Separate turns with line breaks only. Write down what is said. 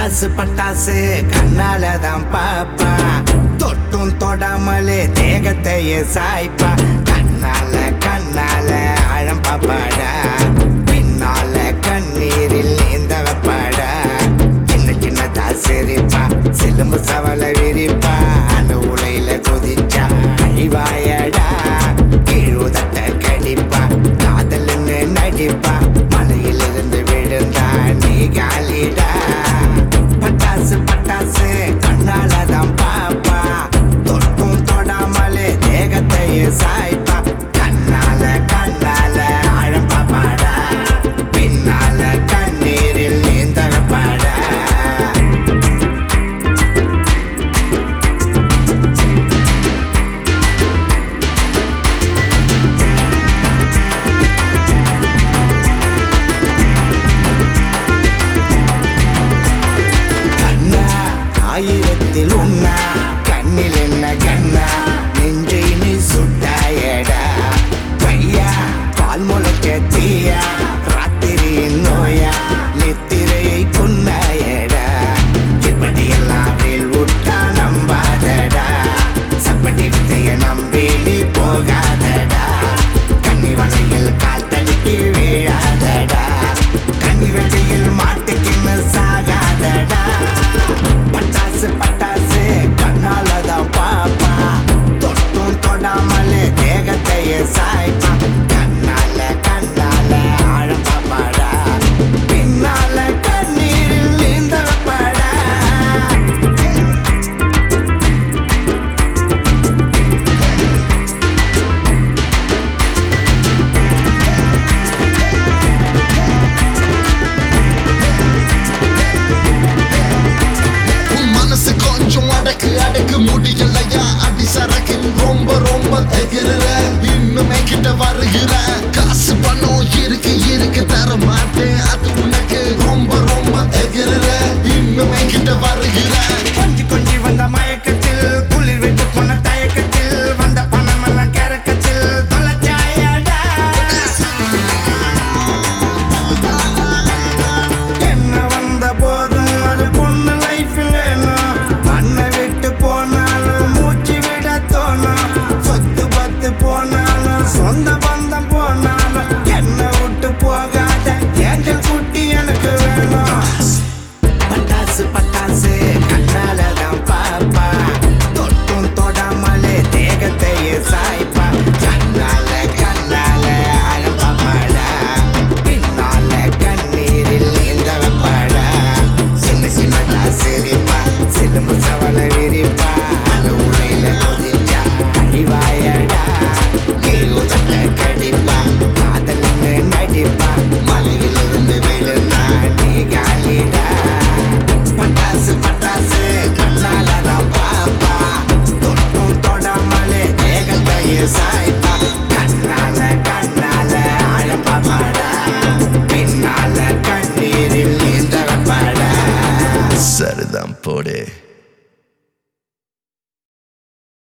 பட்டாசு பட்டாசு கண்ணால தான் பாப்பா தொட்டும் தொடாமலே தேகத்தையே சாய்ப்பா கண்ணால கண்ணால ஆழம் பாப்பாடா பின்னால கண்ணீரில் நீந்த வைப்பாடா சின்ன சின்னதா சிரிப்பா சிலும்பு சவல விரிப்பா அந்த உலையில குதிச்சா அழிவாயடா கீழுதட்ட கடிப்பா காதல்னு நடிப்பா மலையிலிருந்து விழுந்தா நீ காலிடா பட்டாசு பட்டாசு கண்ணால தான் பாப்பா தொட்டும் தொடாமலே தேகத்தையே சாய்ப்பா கண்ணால கண்ணால ஆழம் பாப்பாடா பின்னால கண்ணீரில் நீந்தரப்பாடா கண்ணா ஆயிரத்தில் உண்ணா கண்ணில் என்ன கண்ணா நெஞ்சை நீ சுட்டாயடா பையா பால் முளைக்க தீயா ராத்திரியின் நோயா நித்திரையை கொண்டாயடா இப்படியெல்லாம் வேல் விட்டா நம்பாதடா சப்பட்டி வித்தைய நம்பி நீ போகாதடா கன்னி வலையில் கால் தடுக்கி வீழாதடா கன்னி வெள்ளையில் மாட்டுக்கின்னு சாகாதடா பட்டாசு பட்டாசு கண்ணால தான் பாப்பா தொட்டும் தொடாமலே தேகத்தையே சாய்ப்பா